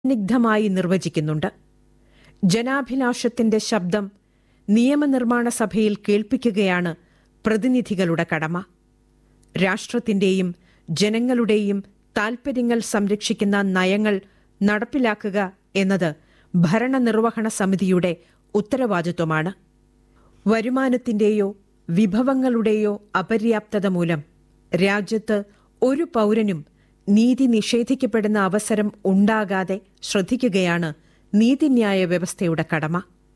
സന്നിഗ്ധമായി നിർവചിക്കുന്നുണ്ട് ജനാഭിലാഷത്തിന്റെ ശബ്ദം നിയമനിർമ്മാണ സഭയിൽ കേൾപ്പിക്കുകയാണ് പ്രതിനിധികളുടെ കടമ രാഷ്ട്രത്തിന്റെയും ജനങ്ങളുടെയും താൽപര്യങ്ങൾ സംരക്ഷിക്കുന്ന നയങ്ങൾ നടപ്പിലാക്കുക എന്നത് ഭരണനിർവഹണ സമിതിയുടെ ഉത്തരവാദിത്വമാണ് വരുമാനത്തിന്റെയോ വിഭവങ്ങളുടെയോ അപര്യാപ്തത മൂലം രാജ്യത്ത് ഒരു പൗരനും നീതി നിഷേധിക്കപ്പെടുന്ന അവസരം ഉണ്ടാകാതെ ശ്രദ്ധിക്കുകയാണ് നീതിന്യായ വ്യവസ്ഥയുടെ കടമ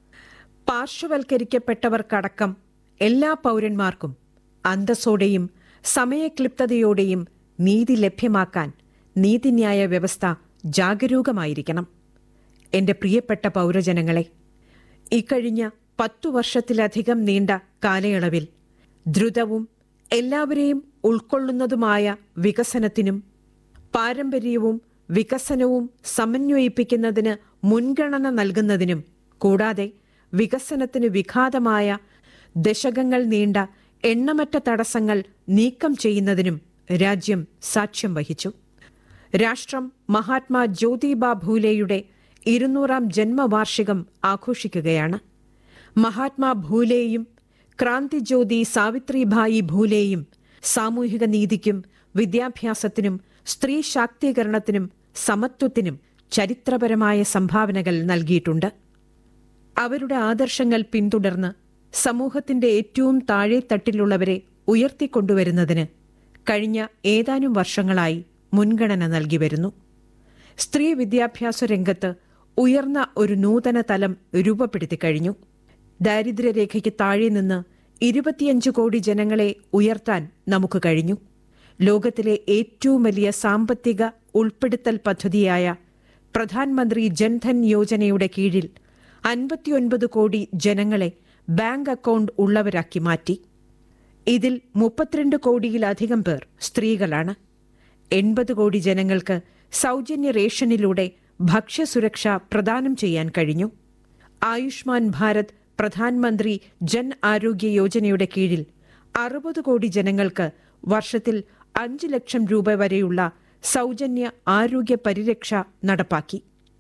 പാർശ്വവൽക്കരിക്കപ്പെട്ടവർക്കടക്കം എല്ലാ പൗരന്മാർക്കും അന്തസ്സോടെയും സമയക്ലിപ്തതയോടെയും നീതി ലഭ്യമാക്കാൻ നീതിന്യായ വ്യവസ്ഥ ജാഗരൂകമായിരിക്കണം എന്റെ പ്രിയപ്പെട്ട പൗരജനങ്ങളെ ഇക്കഴിഞ്ഞ പത്തു വർഷത്തിലധികം നീണ്ട കാലയളവിൽ ദ്രുതവും എല്ലാവരെയും ഉൾക്കൊള്ളുന്നതുമായ വികസനത്തിനും പാരമ്പര്യവും വികസനവും സമന്വയിപ്പിക്കുന്നതിന് മുൻഗണന നൽകുന്നതിനും കൂടാതെ വികസനത്തിന് വിഘാതമായ ദശകങ്ങൾ നീണ്ട എണ്ണമറ്റ തടസ്സങ്ങൾ നീക്കം ചെയ്യുന്നതിനും രാജ്യം സാക്ഷ്യം വഹിച്ചു രാഷ്ട്രം മഹാത്മാ ജ്യോതിബ ഭൂലെയുടെ ഇരുന്നൂറാം ജന്മവാർഷികം ആഘോഷിക്കുകയാണ് മഹാത്മാ ഭൂലെയും ക്രാന്തിജ്യോതി സാവിത്രിഭായി ഭൂലെയും സാമൂഹിക നീതിക്കും വിദ്യാഭ്യാസത്തിനും സ്ത്രീ ശാക്തീകരണത്തിനും സമത്വത്തിനും ചരിത്രപരമായ സംഭാവനകൾ നൽകിയിട്ടുണ്ട് അവരുടെ ആദർശങ്ങൾ പിന്തുടർന്ന് സമൂഹത്തിന്റെ ഏറ്റവും താഴെത്തട്ടിലുള്ളവരെ ഉയർത്തിക്കൊണ്ടുവരുന്നതിന് കഴിഞ്ഞ ഏതാനും വർഷങ്ങളായി മുൻഗണന നൽകി വരുന്നു സ്ത്രീ വിദ്യാഭ്യാസ രംഗത്ത് ഉയർന്ന ഒരു നൂതന തലം രൂപപ്പെടുത്തി കഴിഞ്ഞു ദാരിദ്ര്യരേഖയ്ക്ക് താഴെ നിന്ന് ഇരുപത്തിയഞ്ച് കോടി ജനങ്ങളെ ഉയർത്താൻ നമുക്ക് കഴിഞ്ഞു ലോകത്തിലെ ഏറ്റവും വലിയ സാമ്പത്തിക ഉൾപ്പെടുത്തൽ പദ്ധതിയായ പ്രധാനമന്ത്രി ജൻധൻ യോജനയുടെ കീഴിൽ അൻപത്തിയൊൻപത് കോടി ജനങ്ങളെ ബാങ്ക് അക്കൗണ്ട് ഉള്ളവരാക്കി മാറ്റി ഇതിൽ മുപ്പത്തിരണ്ട് കോടിയിലധികം പേർ സ്ത്രീകളാണ് എൺപത് കോടി ജനങ്ങൾക്ക് സൗജന്യ റേഷനിലൂടെ ഭക്ഷ്യസുരക്ഷ പ്രദാനം ചെയ്യാൻ കഴിഞ്ഞു ആയുഷ്മാൻ ഭാരത് പ്രധാനമന്ത്രി ജൻ ആരോഗ്യ യോജനയുടെ കീഴിൽ അറുപത് കോടി ജനങ്ങൾക്ക് വർഷത്തിൽ അഞ്ച് ലക്ഷം രൂപ വരെയുള്ള സൗജന്യ ആരോഗ്യ പരിരക്ഷ നടപ്പാക്കി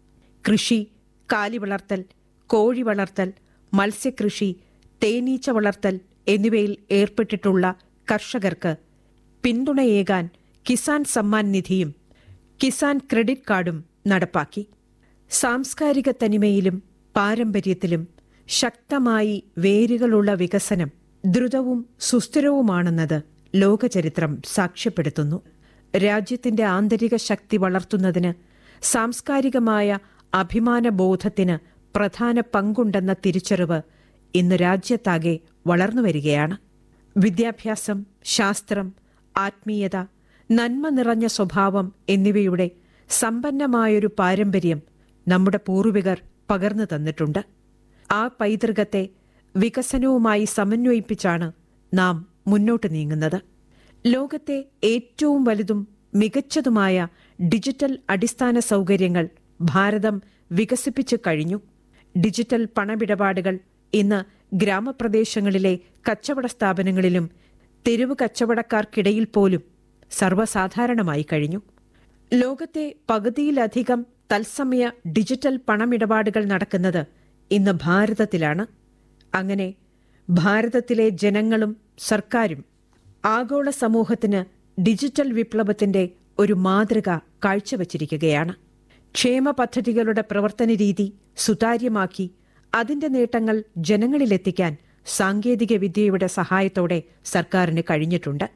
കൃഷി കാലി വളർത്തൽ കോഴി വളർത്തൽ മത്സ്യകൃഷി തേനീച്ച വളർത്തൽ എന്നിവയിൽ ഏർപ്പെട്ടിട്ടുള്ള കർഷകർക്ക് പിന്തുണയേകാൻ കിസാൻ സമ്മാൻ നിധിയും കിസാൻ ക്രെഡിറ്റ് കാർഡും നടപ്പാക്കി സാംസ്കാരിക തനിമയിലും പാരമ്പര്യത്തിലും ശക്തമായി വേരുകളുള്ള വികസനം ദ്രുതവും സുസ്ഥിരവുമാണെന്നത് ലോകചരിത്രം സാക്ഷ്യപ്പെടുത്തുന്നു രാജ്യത്തിന്റെ ആന്തരിക ശക്തി വളർത്തുന്നതിന് സാംസ്കാരികമായ അഭിമാനബോധത്തിന് പ്രധാന പങ്കുണ്ടെന്ന തിരിച്ചറിവ് ഇന്ന് രാജ്യത്താകെ വളർന്നുവരികയാണ് വിദ്യാഭ്യാസം ശാസ്ത്രം ആത്മീയത നന്മ നിറഞ്ഞ സ്വഭാവം എന്നിവയുടെ സമ്പന്നമായൊരു പാരമ്പര്യം നമ്മുടെ പൂർവികർ പകർന്നു തന്നിട്ടുണ്ട് ആ പൈതൃകത്തെ വികസനവുമായി സമന്വയിപ്പിച്ചാണ് നാം മുന്നോട്ട് നീങ്ങുന്നത് ലോകത്തെ ഏറ്റവും വലുതും മികച്ചതുമായ ഡിജിറ്റൽ അടിസ്ഥാന സൗകര്യങ്ങൾ ഭാരതം വികസിപ്പിച്ചു കഴിഞ്ഞു ഡിജിറ്റൽ പണമിടപാടുകൾ ഇന്ന് ഗ്രാമപ്രദേശങ്ങളിലെ കച്ചവട സ്ഥാപനങ്ങളിലും തെരുവ് കച്ചവടക്കാർക്കിടയിൽ പോലും സർവ്വസാധാരണമായി കഴിഞ്ഞു ലോകത്തെ പകുതിയിലധികം തത്സമയ ഡിജിറ്റൽ പണമിടപാടുകൾ നടക്കുന്നത് ഇന്ന് ഭാരതത്തിലാണ് അങ്ങനെ ഭാരതത്തിലെ ജനങ്ങളും സർക്കാരും ആഗോള സമൂഹത്തിന് ഡിജിറ്റൽ വിപ്ലവത്തിന്റെ ഒരു മാതൃക കാഴ്ചവച്ചിരിക്കുകയാണ് ക്ഷേമ പദ്ധതികളുടെ പ്രവർത്തന രീതി സുതാര്യമാക്കി അതിന്റെ നേട്ടങ്ങൾ ജനങ്ങളിലെത്തിക്കാൻ സാങ്കേതിക വിദ്യയുടെ സഹായത്തോടെ സർക്കാരിന് കഴിഞ്ഞിട്ടുണ്ട്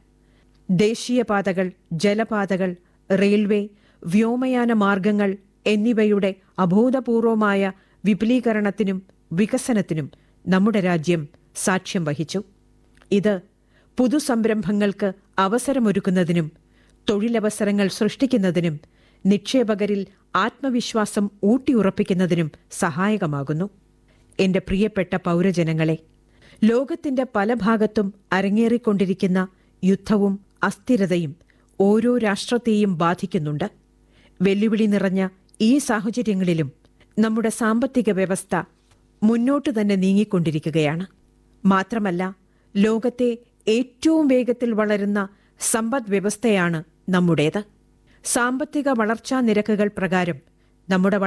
ദേശീയപാതകൾ ജലപാതകൾ റെയിൽവേ വ്യോമയാന മാർഗങ്ങൾ എന്നിവയുടെ അഭൂതപൂർവമായ വിപുലീകരണത്തിനും വികസനത്തിനും നമ്മുടെ രാജ്യം സാക്ഷ്യം വഹിച്ചു ഇത് പുതുസംരംഭങ്ങൾക്ക് അവസരമൊരുക്കുന്നതിനും തൊഴിലവസരങ്ങൾ സൃഷ്ടിക്കുന്നതിനും നിക്ഷേപകരിൽ ആത്മവിശ്വാസം ഊട്ടിയുറപ്പിക്കുന്നതിനും സഹായകമാകുന്നു എന്റെ പ്രിയപ്പെട്ട പൗരജനങ്ങളെ ലോകത്തിന്റെ പല ഭാഗത്തും അരങ്ങേറിക്കൊണ്ടിരിക്കുന്ന യുദ്ധവും അസ്ഥിരതയും ഓരോ രാഷ്ട്രത്തെയും ബാധിക്കുന്നുണ്ട് വെല്ലുവിളി നിറഞ്ഞ ഈ സാഹചര്യങ്ങളിലും നമ്മുടെ സാമ്പത്തിക വ്യവസ്ഥ മുന്നോട്ട് തന്നെ നീങ്ങിക്കൊണ്ടിരിക്കുകയാണ് മാത്രമല്ല ലോകത്തെ ഏറ്റവും വേഗത്തിൽ വളരുന്ന സമ്പദ് വ്യവസ്ഥയാണ് നമ്മുടേത് സാമ്പത്തിക വളർച്ചാ നിരക്കുകൾ പ്രകാരം നമ്മുടെ